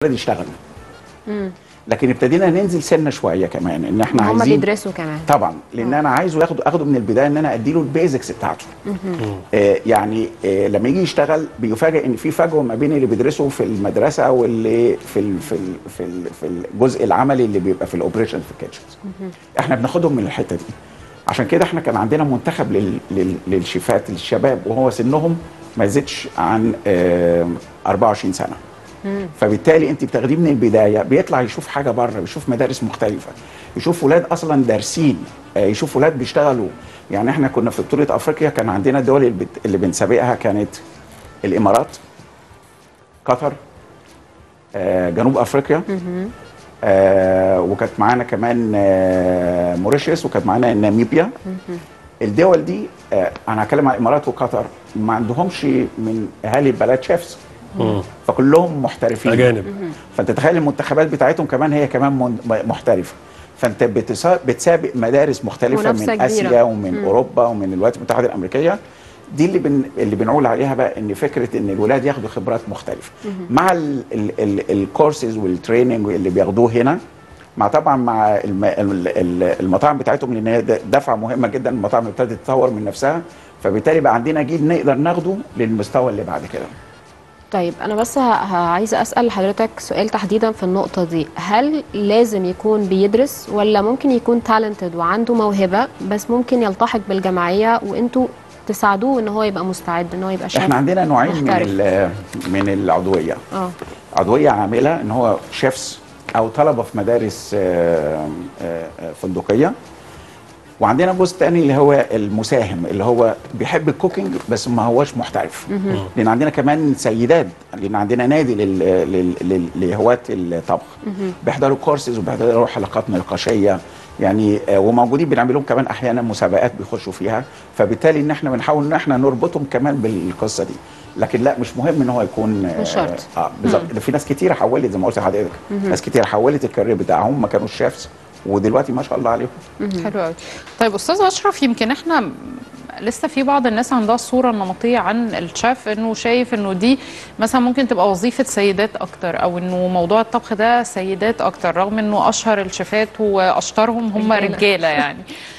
يشتغلوا لكن ابتدينا ننزل سنه شويه كمان ان احنا هم عايزين بيدرسوا كمان طبعا لان انا عايزه ياخده اخده من البدايه ان انا اديله البيزكس بتاعته آه يعني آه لما يجي يشتغل بيفاجئ ان في فجوه ما بين اللي بيدرسه في المدرسه واللي في ال في ال في, ال في الجزء العملي اللي بيبقى في الاوبريشن في الكيتشنز احنا بناخدهم من الحته دي عشان كده احنا كان عندنا منتخب لل لل للشيفات الشباب وهو سنهم ما يزيدش عن آه 24 سنه فبالتالي انت بتاخديه من البدايه بيطلع يشوف حاجه بره بيشوف مدارس مختلفه يشوف ولاد اصلا دارسين آه، يشوف ولاد بيشتغلوا يعني احنا كنا في بطوله افريقيا كان عندنا الدول اللي بت- اللي بنسابقها كانت الامارات قطر آه، جنوب افريقيا آه وكانت معانا كمان آه موريشيوس وكانت معانا ناميبيا الدول دي آه انا هتكلم عن الامارات وقطر ما عندهمش من اهالي البلد شيفs فكلهم محترفين أجانب. فانت تخيل المنتخبات بتاعتهم كمان هي كمان من- محترفه فانت بتسا- بتسابق مدارس مختلفه منافسة من كبيرة. اسيا ومن اوروبا ومن الولايات المتحده الامريكيه دي اللي بن... اللي بنقول عليها بقى ان فكره ان الولاد ياخدوا خبرات مختلفه مع ال... ال... ال... الكورسز والتريننج اللي بياخدوه هنا مع طبعا مع الم... ال- ال- المطاعم بتاعتهم لان هي د- دفعه مهمه جدا المطاعم ابتدت تطور من نفسها فبالتالي بقى عندنا جيل نقدر ناخده للمستوى اللي بعد كده طيب انا بس ه- ه- عايزه اسال حضرتك سؤال تحديدا في النقطه دي هل لازم يكون بيدرس ولا ممكن يكون تالنتد وعنده موهبه بس ممكن يلتحق بالجمعيه وانتوا تساعدوه ان هو يبقى مستعد ان هو يبقى شيف احنا عندنا نوعين من محترف. ال- من العضويه اه عضويه عامله ان هو شيفس او طلبه في مدارس آه، آه، آه، فندقيه وعندنا جزء تاني اللي هو المساهم اللي هو بيحب الكوكينج بس ما هوش محترف لان عندنا كمان سيدات لان عندنا نادي لل- لل- لل- لهواة الطبخ بيحضروا كورسز وبيحضروا حلقات نقاشيه يعني آه، وموجودين بنعمل لهم كمان احيانا مسابقات بيخشوا فيها فبالتالي ان احنا بنحاول ان احنا نربطهم كمان بالقصه دي لكن لا مش مهم ان هو يكون آه، مش شرط. اه بالظبط في ناس كتير حولت زي ما قلت لحضرتك ناس كتير حولت الكارير بتاعهم ما كانوش شيفs ودلوقتي ما شاء الله عليهم حلو قوي طيب استاذ اشرف يمكن احنا م- لسه في بعض الناس عندها الصوره النمطيه عن الشيف انه شايف انه دي مثلا ممكن تبقى وظيفه سيدات اكتر او انه موضوع الطبخ ده سيدات اكتر رغم انه اشهر الشيفات واشطرهم هم رجالة. رجاله يعني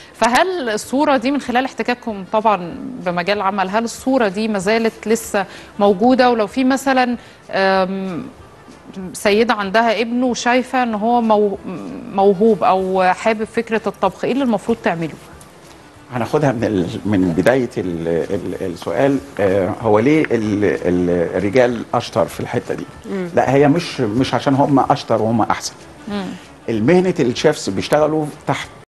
فهل الصورة دي من خلال احتكاككم طبعا بمجال العمل هل الصورة دي ما زالت لسه موجودة ولو في مثلا أم، سيدة عندها ابن وشايفة ان هو مو- موهوب او حابب فكرة الطبخ ايه اللي المفروض تعمله؟ هناخدها من ال... من بدايه ال... ال... السؤال آه هو ليه ال... ال... الرجال اشطر في الحته دي لا هي مش مش عشان هم اشطر وهم احسن المهنه الشيفs بيشتغلوا تحت